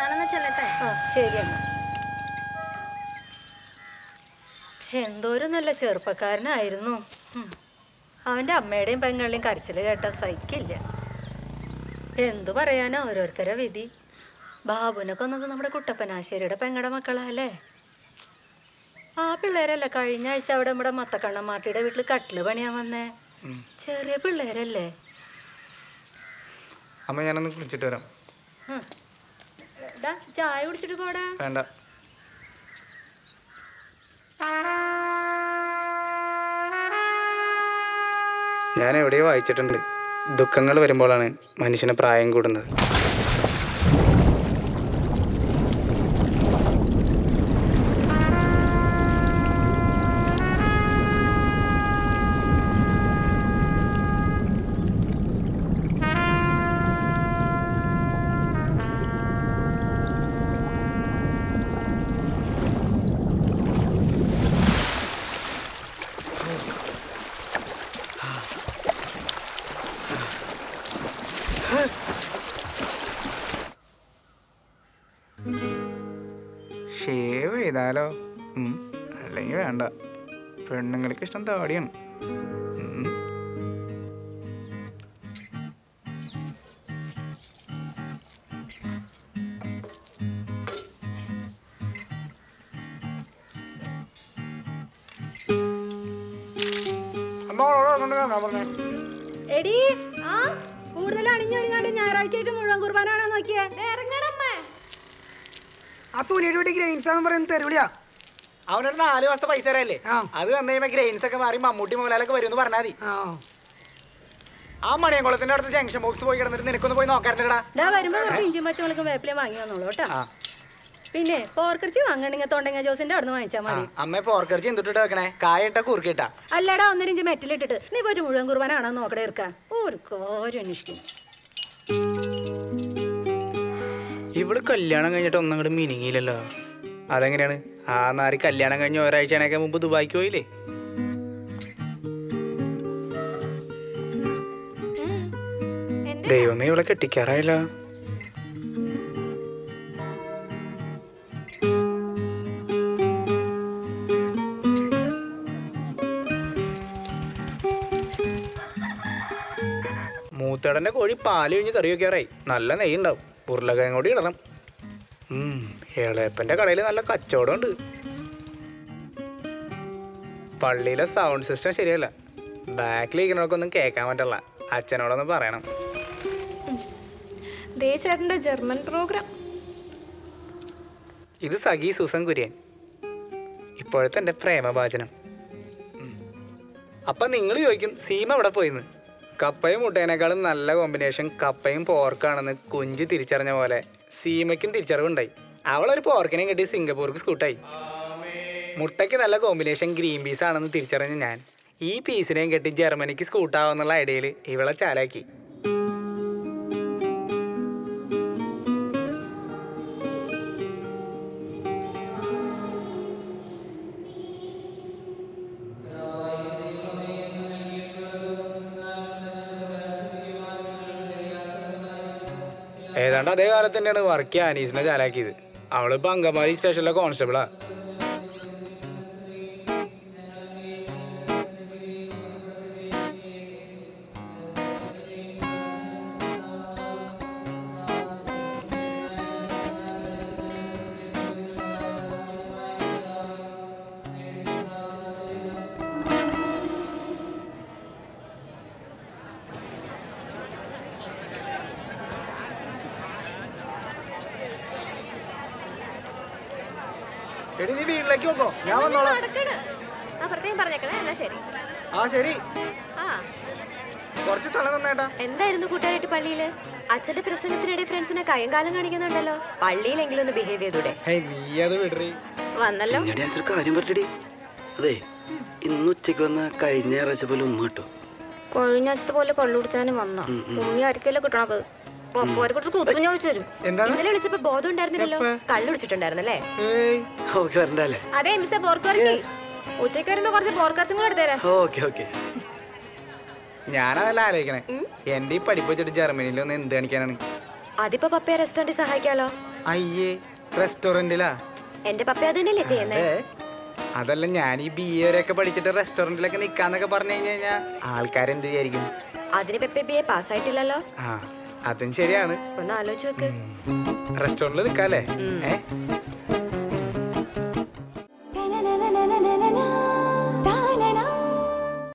ഞാനെന്നാ ചെല്ലട്ടെ ആ ശരി എന്നാ എന്തോരം നല്ല ചെറുപ്പക്കാരനായിരുന്നു ഉം. അവൻ്റെ അമ്മയുടെയും പെങ്ങളുടെയും കരച്ചിൽ കേട്ട സഹിക്കില്ല എന്തു പറയാനാ ഓരോരുത്തരെ വിധി ബാബുനെ കൊന്നത് നമ്മുടെ കുട്ടപ്പനാശ്ശേരിയുടെ പെങ്ങടെ മക്കളല്ലേ ആ പിള്ളേരല്ലേ കഴിഞ്ഞ ആഴ്ച അവിടെ നമ്മുടെ മത്തക്കണ്ണമാട്ടിയുടെ വീട്ടിൽ കട്ടില് പണിയാൻ വന്നേ ചെറിയ പിള്ളേരല്ലേ അമ്മ ഞാനൊന്ന് കുളിച്ചിട്ട് വരാം ആ. ഡാ, ചായ കുടിച്ചിട്ട് പോടാ വേണ്ട ഞാൻ എവിടെയോ വായിച്ചിട്ടുണ്ട് ദുഃഖങ്ങൾ വരുമ്പോഴാണ് മനുഷ്യന് പ്രായം കൂടുന്നത് ഷേവ് ചെയ്താലോ ഉം, അല്ലെങ്കിൽ വേണ്ട പെണ്ണുങ്ങൾക്ക് ഇഷ്ടം താടിയാണ് ഉം. അമ്മ ഓളോട് അങ്ങോട്ട് കാണാൻ പറഞ്ഞേ എടി ആ കൂടുതൽ അണിഞ്ഞൊരുങ്ങാണ്ട് ഞായറാഴ്ച ആയിട്ട് മുഴുവൻ കുർബാനാണോ നോക്കിയേ ആ സൂര്യയുടെ വീട്ടിൽ ഗ്രെയിൻസ് എന്ന് പറയുന്നത് തെരുവിളിയാ അവനൊരു നാല് മാസത്തെ പൈസ തരല്ലേ ആ. അത് വന്നു കഴിയുമ്പോ ഗ്രെയിൻസ് ഒക്കെ മാറി മമ്മൂട്ടി മോലാലൊക്കെ വരും എന്ന് പറഞ്ഞാൽ മതി ആ ആ മണിയംകുളത്തിന്റെ അടുത്ത് ജംഗ്ഷൻ ബോക്സ് പോയി കിടന്നിട്ട് നിനക്കൊന്ന് പോയി നോക്കാറുണ്ടടാ ഡാ വരുമ്പോ കുറച്ച് ഇഞ്ചിയും പച്ചമുളകും വേപ്പിലയും വാങ്ങി വന്നോളൂ കേട്ടോ ആ പിന്നെ പോർക്കിറച്ചി വാങ്ങണെങ്കിൽ തൊണ്ടങ്ങ ജോസിന്റെ അവിടുന്ന് വാങ്ങിച്ചാൽ ആ, മതി അമ്മ പോർക്കറിച്ച് എന്തിട്ട് വെക്കണേ കായിട്ട കുറുക്കിട്ടാ അല്ലടാ ഒന്നരിഞ്ച് മെറ്റിലിട്ടിട്ട് നീ പോയിട്ട് മുഴുവൻ കുർബാനാണോ നോക്കടേ ഇരിക്ക ഒരു കാര്യം അന്വേഷിക്കും ഇവിടെ കല്യാണം കഴിഞ്ഞിട്ട് ഒന്നും അങ്ങോട്ട് മിനിങ്ങിയില്ലല്ലോ അതെങ്ങനെയാണ് ആ നാരി കല്യാണം കഴിഞ്ഞ ഒരാഴ്ചയൊക്കെ മുമ്പ് ദുബായിക്ക് പോയില്ലേ എന്ത് ദൈവമേ ഇവിടെ കെട്ടിക്കാറായല്ലോ മൂത്തടന്റെ കോഴി പാല് കഴിഞ്ഞ് കറി വെക്കാറായി നല്ല നെയ്യ് ഉണ്ടാവും ഉരുളക്കിഴങ്ങ് കൂടി ഇടണം ഉം, ഇളയപ്പന്റെ കടയിൽ നല്ല കച്ചവടമുണ്ട് പള്ളിയിലെ സൗണ്ട് സിസ്റ്റം ശരിയല്ല ബാക്കിൽ ഇരിക്കണവർക്കൊന്നും ഒന്നും കേൾക്കാൻ പറ്റില്ല അച്ഛനോടൊന്ന് പറയണം ദേ ചേട്ടന്റെ ജർമ്മൻ പ്രോഗ്രാം ഇത് സഖി സുസൻ കുര്യൻ ഇപ്പോഴത്തെ എൻ്റെ പ്രേമഭാചനം ഉം. അപ്പം നിങ്ങൾ ചോദിക്കും സീമ എവിടെ പോയിന്ന് കപ്പയും മുട്ടേനേക്കാളും നല്ല കോമ്പിനേഷൻ കപ്പയും പോർക്കാണെന്ന് കുഞ്ച് തിരിച്ചറിഞ്ഞ പോലെ സീമയ്ക്കും തിരിച്ചറിവുണ്ടായി അവളൊരു പോർക്കിനെ കെട്ടി സിംഗപ്പൂർക്ക് സ്കൂട്ടായി മുട്ടയ്ക്ക് നല്ല കോമ്പിനേഷൻ ഗ്രീൻ പീസ് ആണെന്ന് തിരിച്ചറിഞ്ഞ ഞാൻ ഈ പീസിനെയും കെട്ടി ജർമ്മനിക്ക് സ്കൂട്ടാവുന്നുള്ള ഐഡിയയിൽ ഇവളെ ചാലാക്കി ഏതാണ്ട് അതേ കാലത്ത് തന്നെയാണ് വർക്ക് ആനീസിനെ ചാലാക്കിയത് അവളിപ്പോ അങ്കമാലി സ്റ്റേഷനിലെ കോൺസ്റ്റബിളാ എടി നീ വീട്ടിലേക്ക് നോക്കോ ഞാൻ വന്നോളാം നടക്കണ് ആ പ്രത്യേകം പറഞ്ഞേക്കണേ എന്നാ ശരി ആ ശരി ആ കുറച്ച് സ്ഥലം തന്നേട്ടാ എന്തായിരുന്നു കൂട്ടുകാരായിട്ട് പള്ളിയില് അച്ഛന്റെ പ്രസംഗത്തിനിടെ ഫ്രണ്ട്സിനെ കയ്യും കാലം കാണിക്കുന്നുണ്ടല്ലോ പള്ളിയിലെങ്കിലും ഒന്ന് ബിഹേവ് ചെയ്തൂടെ ഹേയ് നീ അത് വിടറി വന്നല്ലോ ഞാൻ ഒരു കാര്യം പറ്റടി അതെ ഇന്ന് ഉച്ചയ്ക്ക് വന്ന കഴിഞ്ഞ ഞായറാഴ്ച പോലെ ഉമ്മ കേട്ടോ കൊഴിഞ്ഞ അച്ഛത്തെ പോലെ കൊള്ളുടിച്ചാനും വന്ന ഉമ്മി ആയിരിക്കല്ലോ കിട്ടണത് പപ്പോരെ കുറിച്ച് കുത്തു ചോദിച്ചു വരും എന്താണ്? ഇന്നലെ വിളിച്ചപ്പോ ബോധം ഉണ്ടായിരുന്നില്ലല്ലോ കള്ളുടിച്ചിട്ടുണ്ടായിരുന്നല്ലേ ഏയ് ഓക്കെ വരണ്ടല്ലേ അതെ മിസ്റ്റർ പോർക്കറച്ചി ഉച്ചയ്ക്ക് വരുമ്പോ കുറച്ച് പോർക്കറച്ചും കൂടെ എടുത്തേരാ ഓക്കെ ഓക്കെ ഞാനതല്ല ആലോചിക്കണേ എന്റെ ഈ പഠിപ്പ് വെച്ചിട്ട് ജർമ്മനിയിൽ ഒന്ന് എന്ത് കാണിക്കാനാണ് അതിപ്പോ പപ്പയെ റെസ്റ്റോറന്റിൽ സഹായിക്കാലോ അയ്യേ റെസ്റ്റോറൻറ്റിലാ എന്റെ പപ്പ അത് തന്നെയല്ലേ ചെയ്യുന്നേ ഏ അതല്ല ഞാൻ ഈ ബി എ വരെയൊക്കെ പഠിച്ചിട്ട് റെസ്റ്റോറൻറ്റിലൊക്കെ നിൽക്കാന്നൊക്കെ പറഞ്ഞു കഴിഞ്ഞു കഴിഞ്ഞാൽ ആൾക്കാരെന്ത് വിചാരിക്കും അതിന് പെപ്പെ ബി എ പാസ്സായിട്ടില്ലല്ലോ ആ അതും ശരിയാണ് ഒന്ന് ആലോചിച്ച് നോക്ക് റെസ്റ്റോറൻറ്റിൽ നിൽക്കാല്ലേ ഏ